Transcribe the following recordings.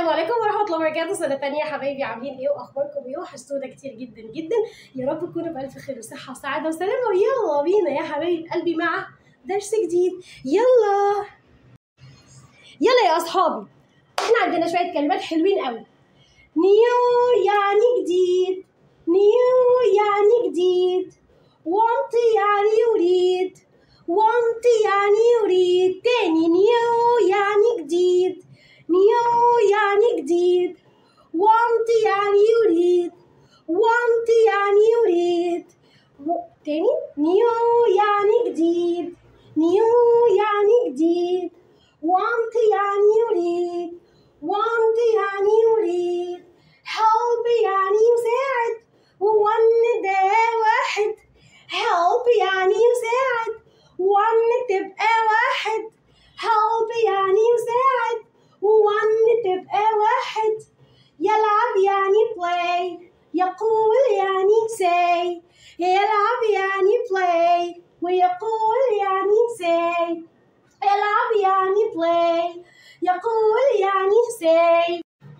السلام عليكم ورحمة الله وبركاته سنة تانية يا حبايبي عاملين ايه واخباركم ايه وحشتونا كتير جدا جدا يا رب تكونوا بألف خير وصحة وسعادة وسلامة ويلا بينا يا حبايب قلبي مع درس جديد يلا يلا يا اصحابي احنا عندنا شوية كلمات حلوين قوي نيو يعني جديد نيو يعني جديد want يعني يريد want يعني يريد تاني نيو يعني جديد نيو يعني جديد want يعني يريد want يعني يريد و- تاني نيو يعني جديد نيو يعني جديد want يعني يريد want يعني يريد help يعني يساعد وone ده واحد help يعني يساعد one تبقى واحد help يعني يساعد one تبقى واحد يلعب يعني play يقول يعني say يلعب يعني play ويقول يعني say يلعب يعني play يقول يعني say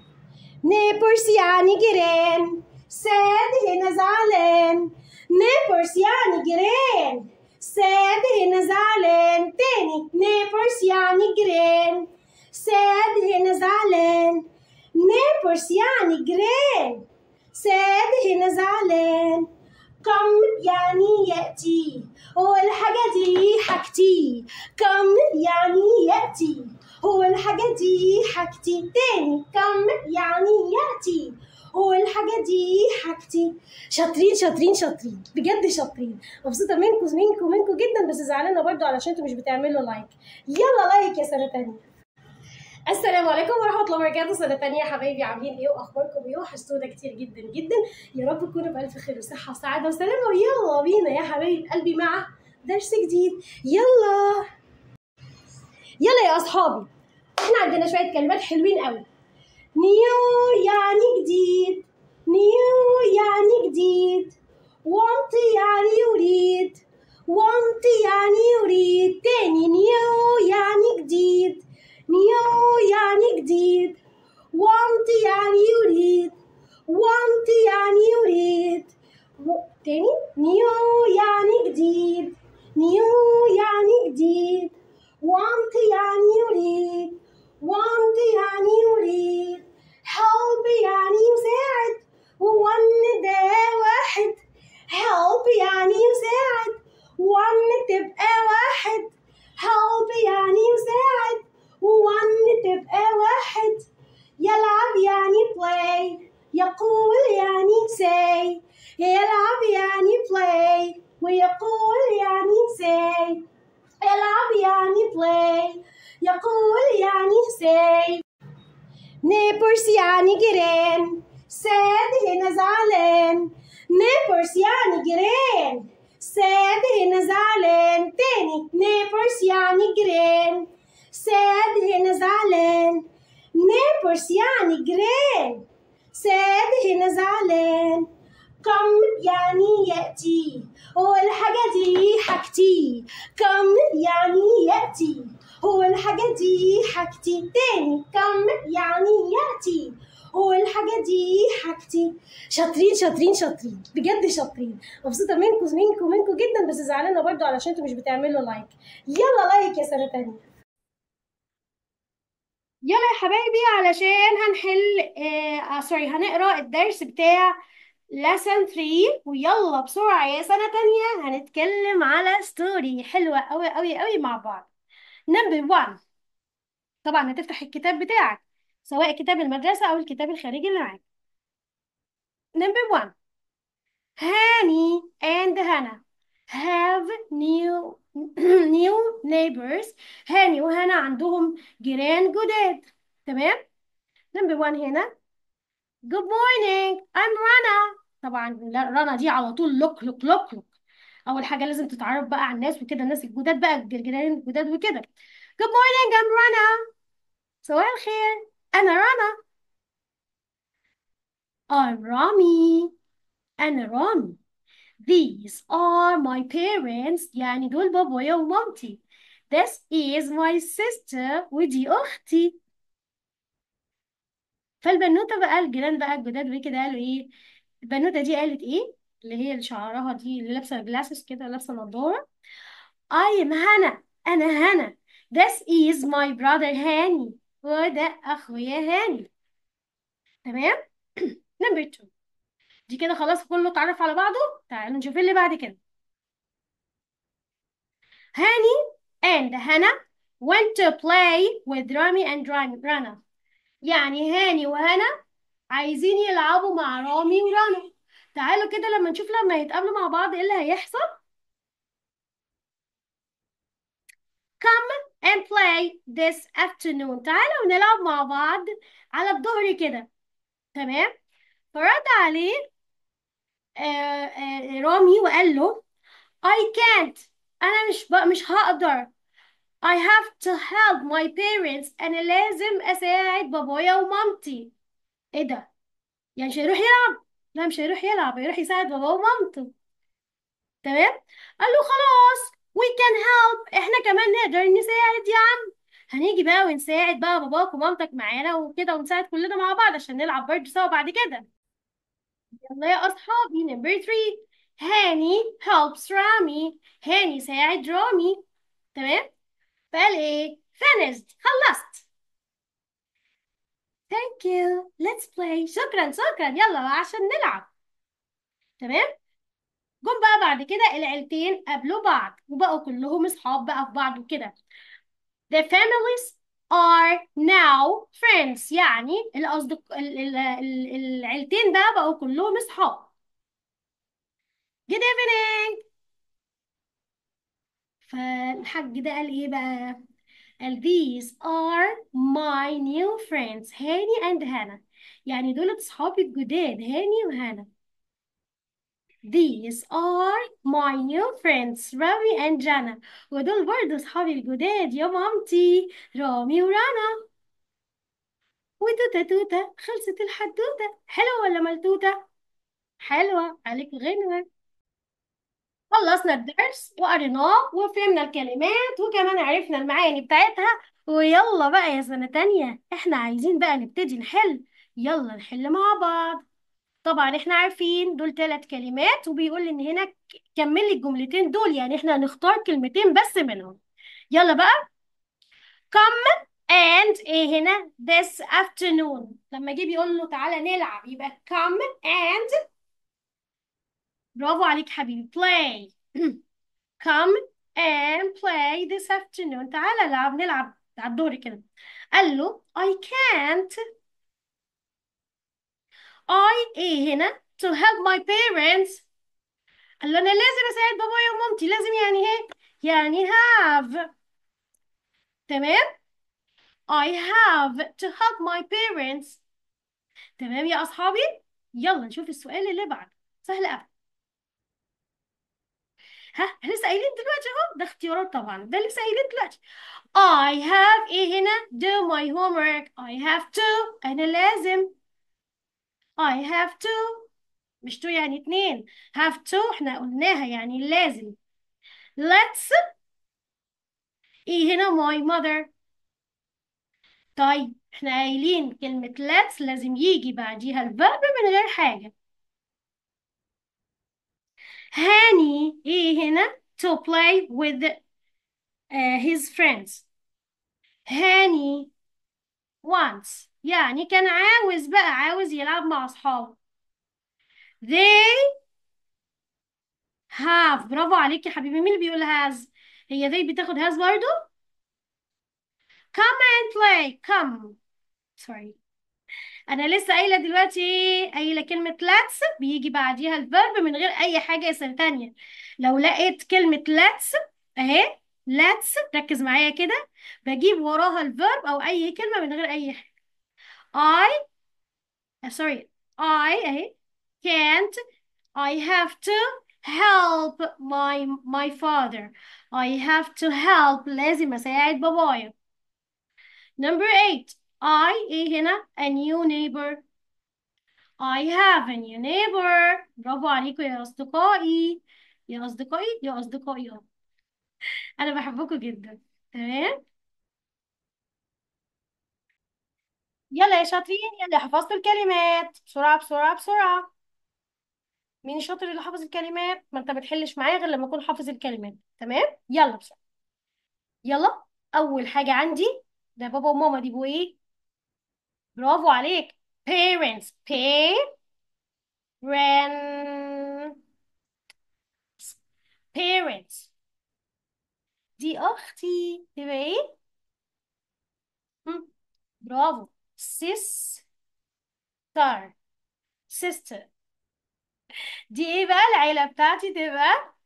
نيبرس يعني جيران ساد هنا زعلان نيبرس يعني جيران ساد هنا زعلان تاني نيبرس يعني جيران ساد هنا زعلان نيبرس يعني جيران ساد هنا زعلان كم يعني يأتي هو الحاجة دي حاجتي كم يعني يأتي هو الحاجة دي حاجتي تاني كم يعني يأتي هو الحاجة دي حاجتي شاطرين شاطرين شاطرين بجد شاطرين مبسوطة منكم منكم منكم جدا بس زعلانة برضو علشان انتوا مش بتعملوا لايك يلا لايك يا سنة تانية السلام عليكم ورحمة الله وبركاته سنة تانية يا حبايبي عاملين ايه واخباركم ايه وحشتونا كتير جدا جدا يا رب تكونوا بألف خير وصحة وسعادة وسلامة ويلا بينا يا حبايب قلبي مع درس جديد يلا يلا يا اصحابي احنا عندنا شوية كلمات حلوين قوي نيو يعني جديد نيو يعني جديد want يعني يريد want يعني يريد تاني نيو يعني جديد نيو يعني جديد want يعني يريد want يعني يريد و- تاني نيو يعني جديد نيو يعني جديد want يعني يريد want يعني يريد help يعني يساعد one ده واحد help يعني يساعد one تبقى واحد help يعني يساعد one تبقى واحد يلعب يعني play يقول يعني say يلعب يعني play ويقول يعني say يلعب يعني play يقول يعني say نيبرس يعني جيران ساد هنا زعلان نيبرس يعني جيران ساد هنا زعلان تاني نيبرس يعني جيران ساد هنا زعلان نيبرس يعني جيران ساد هنا زعلان كم يعني يأتي هو الحاجة دي حاجتي كم يعني يأتي هو الحاجة دي حاجتي تاني كم يعني يأتي هو الحاجة دي حاجتي شاطرين شاطرين شاطرين بجد شاطرين مبسوطة منكم منكم منكم جدا بس زعلانة برضو علشان انتوا مش بتعملوا لايك يلا لايك يا سنة تانية يلا يا حبايبي علشان هنحل آه سوري هنقرا الدرس بتاع lesson 3 ويلا بسرعة يا سنة تانية هنتكلم على ستوري حلوة أوي أوي أوي مع بعض نمبر 1 طبعا هتفتح الكتاب بتاعك سواء كتاب المدرسة أو الكتاب الخارجي اللي معاك نمبر 1 هاني and هنا have new new neighbors هاني وهنا عندهم جيران جداد تمام نمبر 1 هنا Good morning I'm Rana طبعا لا رنا دي على طول لوك لوك لوك لوك أول حاجة لازم تتعرف بقى على الناس وكده الناس الجداد بقى الجيران الجداد وكده Good morning I'm Rana صباح الخير أنا رنا I'm رامي أنا رامي These are my parents يعني دول بابايا ومامتي This is my sister ودي أختي فالبنوته بقى الجيران بقى الجداد وكده قالوا ايه البنوته دي قالت ايه اللي هي اللي شعرها دي اللي لابسه جلاسز كده لابسه نضاره I am هنا انا هنا This is my brother هاني وده اخويا هاني تمام نمبر 2 دي كده خلاص كله اتعرف على بعضه تعالوا نشوف اللي بعد كده هاني and هنا went to play with رامي and رامي رنا يعني هاني وهنا عايزين يلعبوا مع رامي ورنا تعالوا كده لما نشوف لما يتقابلوا مع بعض ايه اللي هيحصل come and play this afternoon تعالوا نلعب مع بعض على الظهر كده تمام فرد عليه آه آه رامي وقال له I can't أنا مش ب... مش هقدر I have to help my parents أنا لازم أساعد بابايا ومامتي إيه ده؟ يعني مش هيروح يلعب؟ لا مش هيروح يلعب هيروح يساعد باباه ومامته تمام؟ قال له خلاص we can help إحنا كمان نقدر نساعد يا عم هنيجي بقى ونساعد بقى باباك ومامتك معانا وكده ونساعد كلنا مع بعض عشان نلعب برضه سوا بعد كده يلا يا أصحابي نمبر 3 هاني helps رامي هاني ساعد رامي تمام؟ فقال ايه finished خلصت thank you let's play شكرا شكرا يلا بقى عشان نلعب تمام جم بقى بعد كده العيلتين قابلوا بعض وبقوا كلهم اصحاب بقى في بعض وكده the families are now friends يعني الأصدق ال... ال... ال... العيلتين بقى بقوا كلهم اصحاب good evening فالحاج ده قال ايه بقى قال these are my new friends هاني and هانا يعني دول صحابي الجداد هاني وهانا these are my new friends رامي and جانا ودول برضه صحابي الجداد يا مامتي رامي ورانا وتوتة توتة خلصت الحدوتة حلوة ولا ملتوتة؟ حلوة عليك غنوة خلصنا الدرس وقريناه وفهمنا الكلمات وكمان عرفنا المعاني بتاعتها ويلا بقى يا سنة تانية احنا عايزين بقى نبتدي نحل يلا نحل مع بعض طبعا احنا عارفين دول ثلاث كلمات وبيقول ان هنا ك- كمل لي الجملتين دول يعني احنا هنختار كلمتين بس منهم يلا بقى come and ايه هنا this afternoon لما جه بيقول له تعالى نلعب يبقى come and برافو عليك حبيبي play come and play this afternoon تعالى نلعب نلعب على الدور كده قال له I can't I ايه هنا to help my parents قال له انا لازم اساعد بابايا ومامتي لازم يعني ايه يعني have تمام I have to help my parents تمام يا اصحابي يلا نشوف السؤال اللي بعده سهل قوي ها احنا لسه قايلين دلوقتي اهو ده اختيارات طبعا ده لسه قايلين دلوقتي I have ايه هنا do my homework I have to انا لازم I have to مش to يعني اتنين have to احنا قلناها يعني لازم let's ايه هنا my mother طيب احنا قايلين كلمة let's لازم يجي بعديها الفيرب من غير حاجة هاني ايه هنا to play with uh, his friends هاني wants يعني كان عاوز بقى عاوز يلعب مع أصحابه they have برافو عليك يا حبيبي مين اللي بيقول has هي they بتاخد has برضو come and play come sorry انا لسه قايله دلوقتي ايه قايله كلمه let's بيجي بعديها الفيرب من غير اي حاجه سنه تانية لو لقيت كلمه let's اهي let's ركز معايا كده بجيب وراها الفيرب او اي كلمه من غير اي حاجه I uh, sorry I اهي can't I have to help my my father I have to help لازم اساعد بابايا number eight I ايه هنا a new neighbor I have a new neighbor برافو عليكم يا أصدقائي يا أصدقائي يا أصدقائي اه أنا بحبكم جدا تمام يلا يا شاطرين يلا حفظت الكلمات بسرعة بسرعة بسرعة مين الشاطر اللي حافظ الكلمات ما انت ما بتحلش معايا غير لما اكون حافظ الكلمات تمام يلا بسرعة يلا اول حاجة عندي ده بابا وماما دي بقوا ايه برافو عليك parents parents parents دي اختي تبقى ايه هم، برافو sister sister دي ايه بقى العيلة بتاعتي تبقى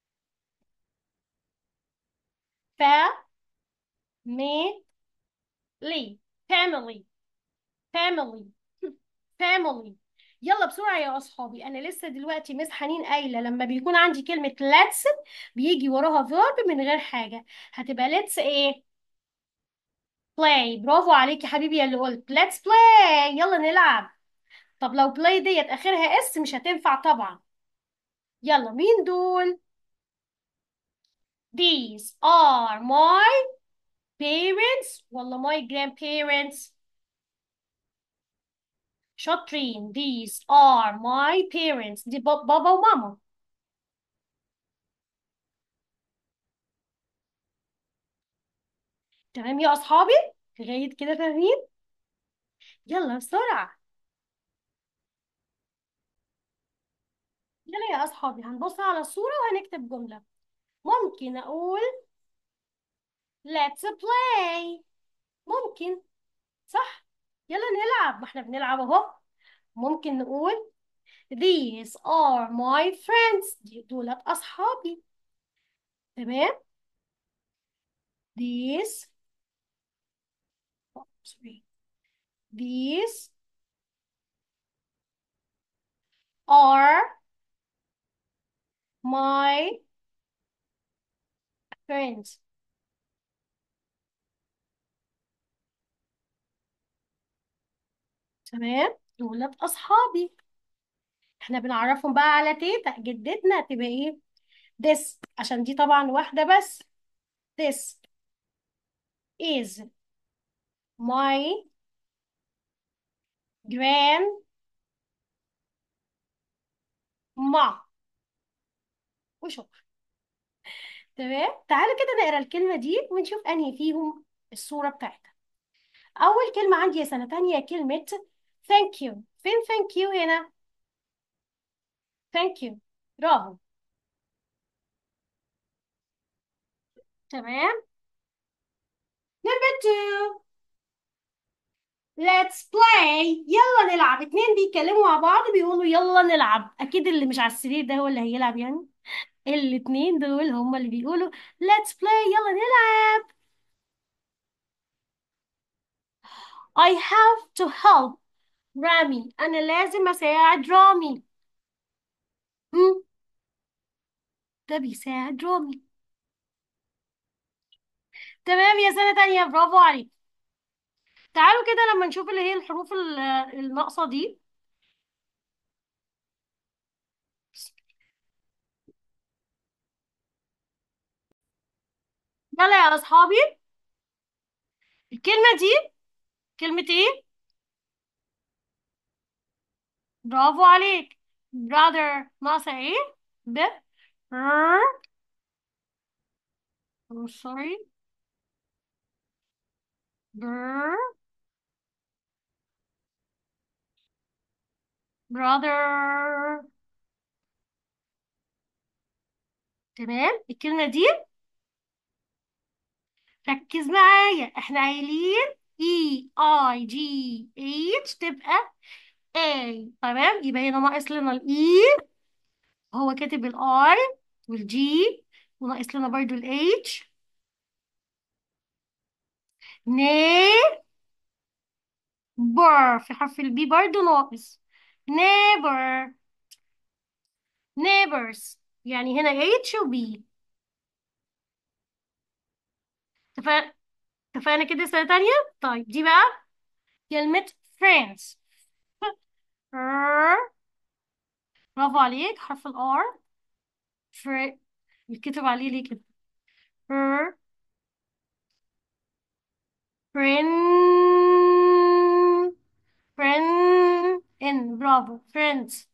family family family family يلا بسرعة يا أصحابي أنا لسه دلوقتي مس حنين قايلة لما بيكون عندي كلمة let's بيجي وراها verb من غير حاجة هتبقى let's إيه play برافو عليك يا حبيبي يا اللي قلت let's play يلا نلعب طب لو play ديت آخرها اس مش هتنفع طبعا يلا مين دول these are my parents ولا my grandparents شاطرين these are my parents دي با- بابا وماما تمام يا أصحابي لغاية كده فاهمين يلا بسرعة يلا يا أصحابي هنبص على الصورة وهنكتب جملة ممكن أقول let's play ممكن صح يلا نلعب ما احنا بنلعب اهو ممكن نقول these are my friends دي دولت أصحابي تمام these oh, sorry. these are my friends تمام دولت أصحابي احنا بنعرفهم بقى على تيتا جدتنا تبقى ايه this عشان دي طبعا واحدة بس this is my grandma وشكرا تمام تعالوا كده نقرا الكلمة دي ونشوف انهي فيهم الصورة بتاعتها أول كلمة عندي يا سنة تانية كلمة thank you فين thank you هنا thank you برافو تمام number two let's play يلا نلعب اتنين بيتكلموا مع بعض بيقولوا يلا نلعب أكيد اللي مش على السرير ده هو اللي هيلعب يعني الاتنين دول هما اللي بيقولوا let's play يلا نلعب I have to help رامي أنا لازم أساعد رامي هم؟ ده بيساعد رامي تمام يا سنة تانية برافو عليك تعالوا كده لما نشوف اللي هي الحروف ال- الناقصة دي يلا يا أصحابي الكلمة دي كلمة إيه؟ برافو عليك brother ناقصة إيه؟ ب r I'm sorry br brother تمام الكلمة دي ركز معايا احنا قايلين E I G H تبقى A تمام يبقى هنا ناقص لنا ال E هو كاتب ال I وال G وناقص لنا برضو ال H ن بر في حرف البي برضو ناقص neighbor neighbors يعني هنا H و B اتفق- اتفقنا كده سنة تانية طيب دي بقى كلمة friends R برافو عليك حرف ال R fr يتكتب عليه ليه كده R friend برافو friends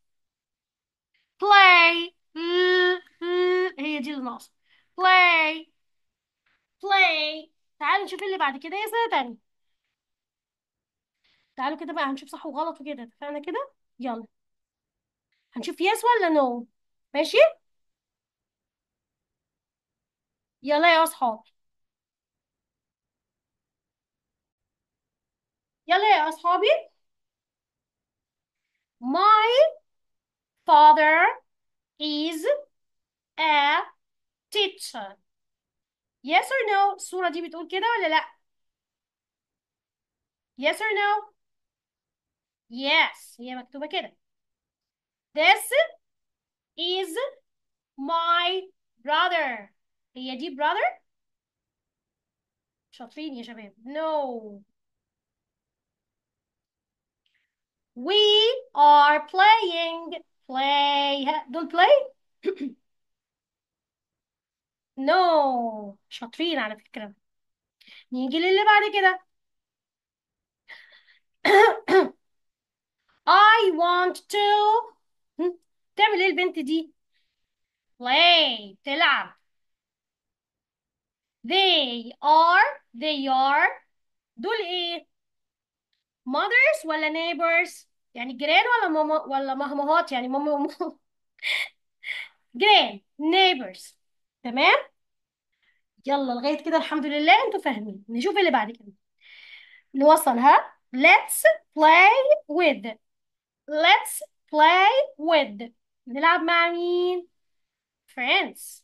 play ل- ل- هي دي اللي ناقصة play play تعالوا نشوف اللي بعد كده هي سنة تانية تعالوا كده بقى هنشوف صح وغلط وكده اتفقنا كده يلا هنشوف يس ولا نو ماشي يلا يا اصحاب يلا يا اصحابي my father is a teacher yes or no الصورة دي بتقول كده ولا لا yes or no yes هي مكتوبة كده this is my brother هي دي brother شاطرين يا شباب no we are playing play ها، دول play no شاطرين على فكرة نيجي للي بعد كده I want to هم، تعمل ايه البنت دي play تلعب they are they are دول ايه mothers ولا neighbors يعني جيران ولا ماما ولا مهمهات يعني ماما وماما جيران neighbors تمام يلا لغاية كده الحمد لله انتوا فاهمين نشوف اللي بعد كده نوصلها let's play with let's play with نلعب مع مين friends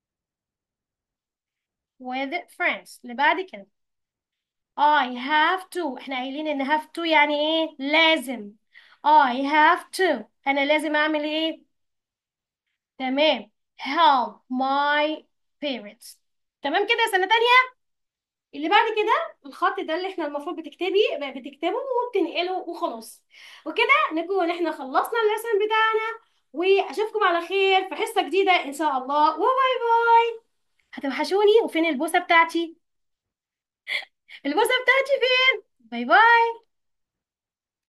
with friends اللي بعد كده I have to احنا قايلين ان have to يعني ايه لازم I have to انا لازم اعمل ايه تمام help my parents تمام كده سنة تانية اللي بعد كده الخط ده اللي احنا المفروض بتكتبي بتكتبه وبتنقله وخلاص وكده نكون احنا خلصنا الليسن بتاعنا واشوفكم على خير في حصة جديدة ان شاء الله وباي باي هتوحشوني وفين البوسة بتاعتي البوسة بتاعتي فين باي باي